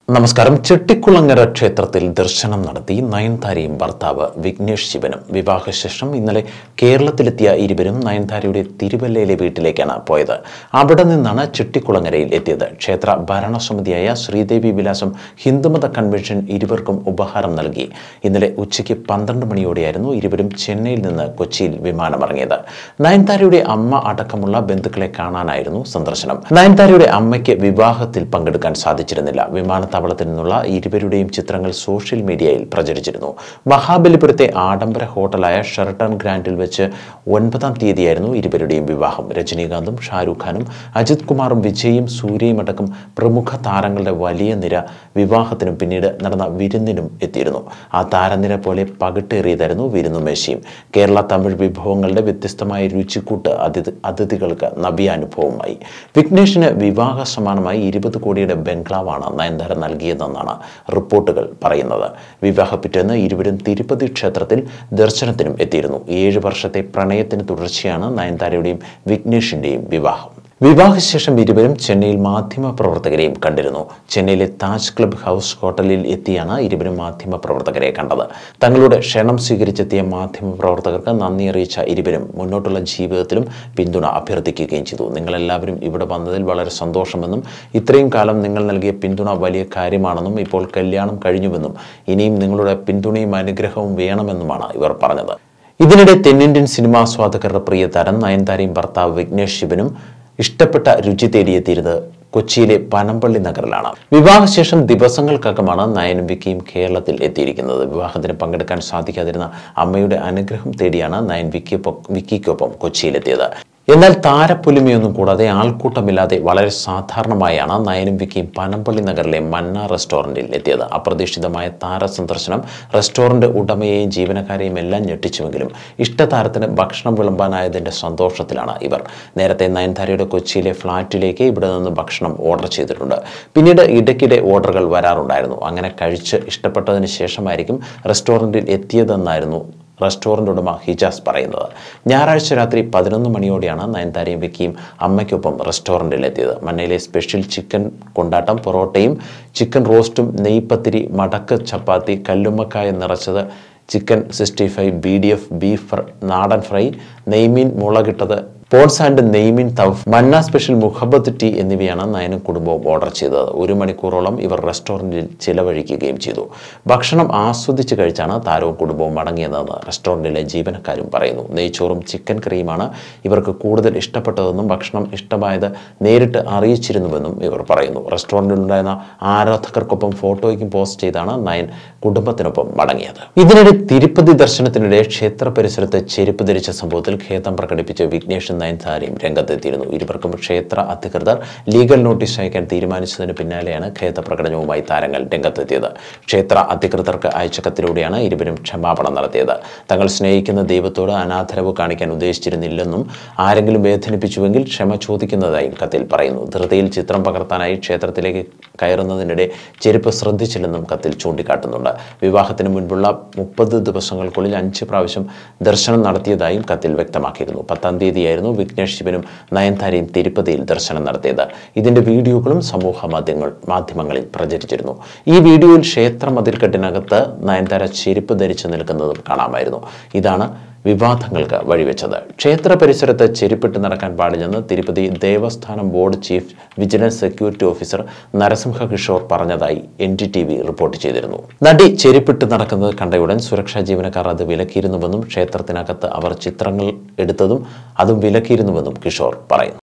നമസ്കാരം ചെട്ടിക്കുളങ്ങര ക്ഷേത്രത്തിൽ ദർശനം നടത്തി നയൻതാരയും ഭർത്താവ് വിഘ്നേഷ് ശിവനും വിവാഹശേഷം ഇന്നലെ കേരളത്തിലെത്തിയ ഇരുവരും നയൻതാരയുടെ തിരുവല്ലയിലെ വീട്ടിലേക്കാണ് പോയത് അവിടെ നിന്നാണ് ചെട്ടിക്കുളങ്ങരയിൽ എത്തിയത് ക്ഷേത്ര ഭരണസമിതിയായ ശ്രീദേവി വിലാസം ഹിന്ദുമത കൺവെൻഷൻ ഇരുവർക്കും ഉപഹാരം നൽകി ഇന്നലെ ഉച്ചയ്ക്ക് പന്ത്രണ്ട് മണിയോടെയായിരുന്നു ഇരുവരും ചെന്നൈയിൽ നിന്ന് കൊച്ചിയിൽ വിമാനമിറങ്ങിയത് നയൻതാരയുടെ അമ്മ അടക്കമുള്ള ബന്ധുക്കളെ കാണാനായിരുന്നു സന്ദർശനം നയൻതാരയുടെ അമ്മയ്ക്ക് വിവാഹത്തിൽ പങ്കെടുക്കാൻ സാധിച്ചിരുന്നില്ല വിമാനത്താവളത്തിൽ നിന്നുള്ള ഇരുവരുടെയും ചിത്രങ്ങൾ സോഷ്യൽ മീഡിയയിൽ പ്രചരിച്ചിരുന്നു മഹാബലിപുരത്തെ ആഡംബര ഹോട്ടലായ ഷെറട്ടൺ ഗ്രാൻഡിൽ വെച്ച് ഒൻപതാം തീയതിയായിരുന്നു ഇരുവരുടെയും വിവാഹം രജനീകാന്തും ഷാരൂഖ് ഖാനും അജിത് കുമാറും വിജയും സൂര്യയും അടക്കം പ്രമുഖ താരങ്ങളുടെ വലിയ നിര വിവാഹത്തിനും പിന്നീട് നടന്ന വിരുന്നിനും എത്തിയിരുന്നു ആ താരനിര പോലെ പകിട്ടേറിയതായിരുന്നു വിരുന്നുമേശയും കേരള തമിഴ് വിഭവങ്ങളുടെ വ്യത്യസ്തമായ രുചിക്കൂട്ട് അതിഥി അതിഥികൾക്ക് നവ്യാനുഭവമായി വിഘ്നേഷിന് വിവാഹ സമാനമായി ഇരുപത് കോടിയുടെ ബംഗ്ലാവാണ് നയൻതാര നൽകിയതെന്നാണ് റിപ്പോർട്ടുകൾ പറയുന്നത് വിവാഹ പിറ്റേന്ന് ഇരുവരും തിരുപ്പതി ക്ഷേത്രത്തിൽ ദർശനത്തിനും എത്തിയിരുന്നു ഏഴ് വർഷത്തെ പ്രണയത്തിന് തുടർച്ചയാണ് നയൻതാരയുടെയും വിഘ്നേഷിന്റെയും വിവാഹം വിവാഹശേഷം ഇരുവരും ചെന്നൈയിൽ മാധ്യമ പ്രവർത്തകരെയും കണ്ടിരുന്നു ചെന്നൈയിലെ താജ് ക്ലബ് ഹൗസ് ഹോട്ടലിൽ എത്തിയാണ് ഇരുവരും മാധ്യമ പ്രവർത്തകരെ കണ്ടത് തങ്ങളുടെ ക്ഷണം സ്വീകരിച്ചെത്തിയ മാധ്യമ പ്രവർത്തകർക്ക് നന്ദി അറിയിച്ച ഇരുവരും മുന്നോട്ടുള്ള ജീവിതത്തിലും പിന്തുണ അഭ്യർത്ഥിക്കുകയും ചെയ്തു നിങ്ങളെല്ലാവരും ഇവിടെ വന്നതിൽ വളരെ സന്തോഷമെന്നും ഇത്രയും കാലം നിങ്ങൾ നൽകിയ പിന്തുണ വലിയ കാര്യമാണെന്നും ഇപ്പോൾ കല്യാണം കഴിഞ്ഞുവെന്നും ഇനിയും നിങ്ങളുടെ പിന്തുണയും അനുഗ്രഹവും വേണമെന്നുമാണ് ഇവർ പറഞ്ഞത് ഇതിനിടെ തെന്നിന്ത്യൻ സിനിമാസ്വാദകരുടെ പ്രിയ താരം നയൻതാരയും ഭർത്താവ് വിഘ്നേഷ് ശിവനും ഇഷ്ടപ്പെട്ട രുചി തേടിയെത്തിയിരുന്നത് കൊച്ചിയിലെ പനമ്പള്ളി നഗറിലാണ് വിവാഹശേഷം ദിവസങ്ങൾക്കകമാണ് നയനും വിക്കിയും കേരളത്തിൽ എത്തിയിരിക്കുന്നത് വിവാഹത്തിന് പങ്കെടുക്കാൻ സാധിക്കാതിരുന്ന അമ്മയുടെ അനുഗ്രഹം തേടിയാണ് നയൻ വിക്കിയൊപ്പം വിക്കിക്കൊപ്പം കൊച്ചിയിലെത്തിയത് എന്നാൽ താരപ്പൊലിമയൊന്നും കൂടാതെ ആൾക്കൂട്ടമില്ലാതെ വളരെ സാധാരണമായാണ് നയനും വിക്കിയും പനമ്പള്ളി നഗറിലെ മന്ന റെസ്റ്റോറൻറ്റിൽ എത്തിയത് അപ്രതീക്ഷിതമായ താര സന്ദർശനം റെസ്റ്റോറൻറ്റ് ഉടമയെയും ജീവനക്കാരെയും എല്ലാം ഞെട്ടിച്ചുവെങ്കിലും ഇഷ്ടതാരത്തിന് ഭക്ഷണം വിളമ്പാനായതിൻ്റെ സന്തോഷത്തിലാണ് ഇവർ നേരത്തെ നയൻതാരയുടെ കൊച്ചിയിലെ ഫ്ളാറ്റിലേക്ക് ഇവിടെ നിന്ന് ഭക്ഷണം ഓർഡർ ചെയ്തിട്ടുണ്ട് പിന്നീട് ഇടയ്ക്കിടെ ഓർഡറുകൾ വരാറുണ്ടായിരുന്നു അങ്ങനെ കഴിച്ച് ഇഷ്ടപ്പെട്ടതിന് ശേഷമായിരിക്കും റെസ്റ്റോറൻറ്റിൽ എത്തിയതെന്നായിരുന്നു റെസ്റ്റോറൻ്റ് ഉടമ ഹിജാസ് പറയുന്നത് ഞായറാഴ്ച രാത്രി പതിനൊന്ന് മണിയോടെയാണ് നയൻതാരയും വിക്കിയും അമ്മയ്ക്കൊപ്പം റെസ്റ്റോറൻറ്റിലെത്തിയത് മന്നയിലെ സ്പെഷ്യൽ ചിക്കൻ കൊണ്ടാട്ടം പൊറോട്ടയും ചിക്കൻ റോസ്റ്റും നെയ്പത്തിരി മടക്ക് ചപ്പാത്തി കല്ലുമ്മക്കായ നിറച്ചത് chicken sixty five B D F beef നാടൻ ഫ്രൈ നെയ്മീൻ മുളകിട്ടത് പോൺസ് ആൻഡ് നെയ്മീൻ തവ് മന്ന സ്പെഷ്യൽ മുഹബത്ത് ടീ എന്നിവയാണ് നയനും കുടുംബവും ഓർഡർ ചെയ്തത് ഒരു മണിക്കൂറോളം ഇവർ റെസ്റ്റോറൻറ്റിൽ ചിലവഴിക്കുകയും ചെയ്തു ഭക്ഷണം ആസ്വദിച്ച് കഴിച്ചാണ് താരവും കുടുംബവും മടങ്ങിയതെന്ന് റെസ്റ്റോറൻറ്റിലെ ജീവനക്കാരും പറയുന്നു നെയ്ച്ചോറും ചിക്കൻ കറിയുമാണ് ഇവർക്ക് കൂടുതൽ ഇഷ്ടപ്പെട്ടതെന്നും ഭക്ഷണം ഇഷ്ടമായത് നേരിട്ട് അറിയിച്ചിരുന്നുവെന്നും ഇവർ പറയുന്നു റെസ്റ്റോറൻറ്റിലുണ്ടായിരുന്ന ആരാധകർക്കൊപ്പം ഫോട്ടോയ്ക്കും പോസ്റ്റ് ചെയ്താണ് നയൻ കുടുംബത്തിനൊപ്പം മടങ്ങിയത് ഇതിനിടെ തിരുപ്പതി ദർശനത്തിനിടെ ക്ഷേത്ര പരിസരത്ത് ചെരുപ്പ് ധരിച്ച സംഭവത്തിൽ ഖേദം പ്രകടിപ്പിച്ച് വിഘ്നേഷും നയൻതാരയും രംഗത്തെത്തിയിരുന്നു ഇരുവർക്കും ക്ഷേത്ര അധികൃതർ ലീഗൽ നോട്ടീസ് അയക്കാൻ തീരുമാനിച്ചതിന് പിന്നാലെയാണ് ഖേദപ്രകടനവുമായി താരങ്ങൾ രംഗത്തെത്തിയത് ക്ഷേത്ര അധികൃതർക്ക് അയച്ച കത്തിലൂടെയാണ് ഇരുവരും ക്ഷമാപണം നടത്തിയത് തങ്ങൾ സ്നേഹിക്കുന്ന ദൈവത്തോട് അനാദരവ് കാണിക്കാൻ ഉദ്ദേശിച്ചിരുന്നില്ലെന്നും ആരെങ്കിലും വേദനിപ്പിച്ചുവെങ്കിൽ ക്ഷമ ചോദിക്കുന്നതായും കത്തിൽ പറയുന്നു ധൃതിയിൽ ചിത്രം പകർത്താനായി ക്ഷേത്രത്തിലേക്ക് കയറുന്നതിനിടെ ചെരുപ്പ് ശ്രദ്ധിച്ചില്ലെന്നും കത്തിൽ ചൂണ്ടിക്കാട്ടുന്നുണ്ട് വിവാഹത്തിന് മുൻപുള്ള മുപ്പത് ദിവസങ്ങൾക്കുള്ളിൽ അഞ്ച് പ്രാവശ്യം ദർശനം നടത്തിയതായും കത്തിൽ വ്യക്തമാക്കിയിരുന്നു പത്താം തീയതിയായിരുന്നു വിഘ്നേഷ് ശിവനും നയൻതാരയും തിരുപ്പതിയിൽ ദർശനം നടത്തിയത് ഇതിന്റെ വീഡിയോകളും സമൂഹ മാധ്യമങ്ങൾ മാധ്യമങ്ങളിൽ പ്രചരിച്ചിരുന്നു ഈ വീഡിയോയിൽ ക്ഷേത്ര മതിൽക്കെട്ടിനകത്ത് നയൻതാര ചെരുപ്പ് ധരിച്ചു നിൽക്കുന്നതും കാണാമായിരുന്നു ഇതാണ് വിവാദങ്ങൾക്ക് വഴിവെച്ചത് ക്ഷേത്ര പരിസരത്ത് ചെരുപ്പിട്ട് നടക്കാൻ പാടില്ലെന്ന് Tirupati Devasthanam board chief vigilance security officer Narasimha Kishore പറഞ്ഞതായി N D T V report ചെയ്തിരുന്നു നടി ചെരുപ്പിട്ട് നടക്കുന്നത് കണ്ടയുടൻ സുരക്ഷാ ജീവനക്കാർ അത് വിലക്കിയിരുന്നുവെന്നും ക്ഷേത്രത്തിനകത്ത് അവർ ചിത്രങ്ങൾ എടുത്തതും അതും വിലക്കിയിരുന്നുവെന്നും കിഷോർ പറയുന്നു